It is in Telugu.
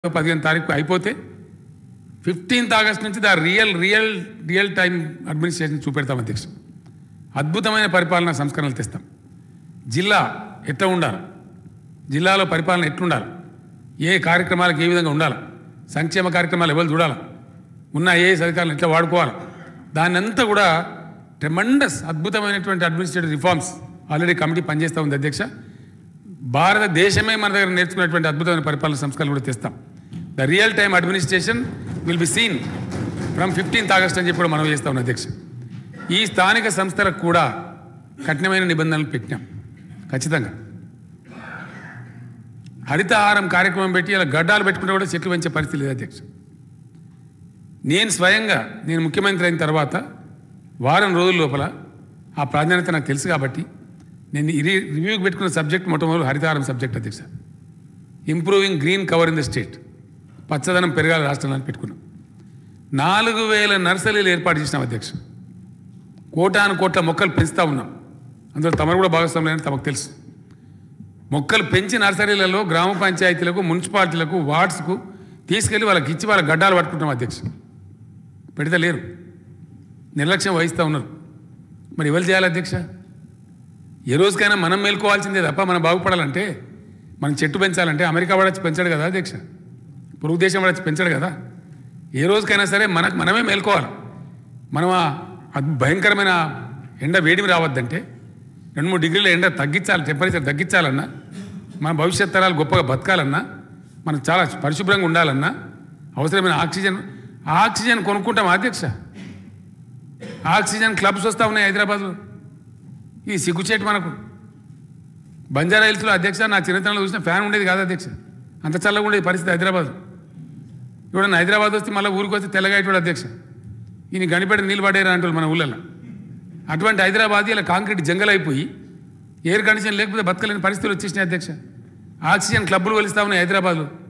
పదిహేను తారీఖు అయిపోతే ఫిఫ్టీన్త్ ఆగస్ట్ నుంచి the real real real time administration చూపెడతాం అధ్యక్ష అద్భుతమైన పరిపాలన సంస్కరణలు తెస్తాం జిల్లా ఎట్లా ఉండాలి జిల్లాలో పరిపాలన ఎట్లుండాలి ఏ కార్యక్రమాలకు ఏ విధంగా ఉండాలి సంక్షేమ కార్యక్రమాలు ఎవరు చూడాలి ఉన్న ఏఎస్ అధికారులు ఎట్లా వాడుకోవాలి దాన్ని అంతా కూడా ట్రెమండస్ అద్భుతమైనటువంటి అడ్మినిస్ట్రేటివ్ రిఫార్మ్స్ ఆల్రెడీ కమిటీ పనిచేస్తూ ఉంది అధ్యక్ష భారతదేశమే మన దగ్గర నేర్చుకున్నటువంటి అద్భుతమైన పరిపాలన సంస్కరణలు కూడా తెస్తాం the real time administration will be seen from fifteenth August అని చెప్పి కూడా మనం చేస్తా ఉన్నాం అధ్యక్ష ఈ స్థానిక సంస్థలకు కూడా కఠినమైన నిబంధనలు పెట్టినాం ఖచ్చితంగా హరితహారం కార్యక్రమం పెట్టి ఇలా గడ్డాలు పెట్టుకుంటే కూడా చెట్లు పెంచే పరిస్థితి లేదు అధ్యక్ష నేను స్వయంగా నేను ముఖ్యమంత్రి అయిన తర్వాత వారం రోజుల లోపల ఆ ప్రాధాన్యత నాకు తెలుసు కాబట్టి నేను ఇది రివ్యూకి పెట్టుకున్న సబ్జెక్ట్ మొట్టమొదటి హరితహారం సబ్జెక్ట్ అధ్యక్ష improving green cover in the state పచ్చదనం పెరగాలి రాష్ట్రంలో అని పెట్టుకున్నాం నాలుగు వేల నర్సరీలు ఏర్పాటు చేసినాం అధ్యక్ష కోటాను కోట్ల మొక్కలు పెంచుతూ ఉన్నాం అందులో తమరు కూడా భాగస్వాములని తమకు తెలుసు మొక్కలు పెంచి నర్సరీలలో గ్రామ పంచాయతీలకు మున్సిపాలిటీలకు వార్డ్స్కు తీసుకెళ్ళి వాళ్ళకి ఇచ్చి వాళ్ళ గడ్డాలు పట్టుకుంటాం అధ్యక్ష పెడితే లేరు నిర్లక్ష్యం వహిస్తూ ఉన్నారు మరి ఎవరు చేయాలి అధ్యక్ష ఏ రోజుకైనా మనం మేల్కోవాల్సిందే తప్ప మనం బాగుపడాలంటే మనం చెట్టు పెంచాలంటే అమెరికా వాడొచ్చి పెంచాడు కదా అధ్యక్ష పొరుగు దేశం వాడొచ్చి పెంచాడు కదా ఏ రోజుకైనా సరే మనకు మనమే మేల్కోవాలి మనం ఆ అద్- భయంకరమైన ఎండ వేడిమి రావద్దంటే రెండు మూడు డిగ్రీల ఎండ తగ్గించాలి టెంపరేచర్ తగ్గించాలన్నా మన భవిష్యత్ తరాలు గొప్పగా బతకాలన్నా మనం చాలా పరిశుభ్రంగా ఉండాలన్నా అవసరమైన ఆక్సిజన్ ఆక్సిజన్ కొనుక్కుంటాం అధ్యక్ష ఆక్సిజన్ క్లబ్స్ వస్తూ ఉన్నాయి హైదరాబాద్లో ఇది సిగ్గుచేటు మనకు బంజారా హిల్స్లో అధ్యక్ష నా చిన్నతనంలో చూసిన ఫ్యాన్ ఉండేది కాదు అధ్యక్ష అంత చల్లగా ఉండేది పరిస్థితి హైదరాబాద్ ఇప్పుడు హైదరాబాద్ వస్తే మళ్ళీ ఊరికి వస్తే తెల్లగాయటోడు అధ్యక్ష ఈయన గనిపెట్టి నీళ్ళు పడేరా అంటారు మన ఊళ్ళల్లో అటువంటి హైదరాబాద్ ఇలా కాంక్రీట్ జంగల్ అయిపోయి ఎయిర్ కండిషన్ లేకపోతే బతకలేని పరిస్థితులు వచ్చేసినాయి అధ్యక్ష ఆక్సిజన్ క్లబ్బులు వెలుస్తా ఉన్నాయి హైదరాబాద్లో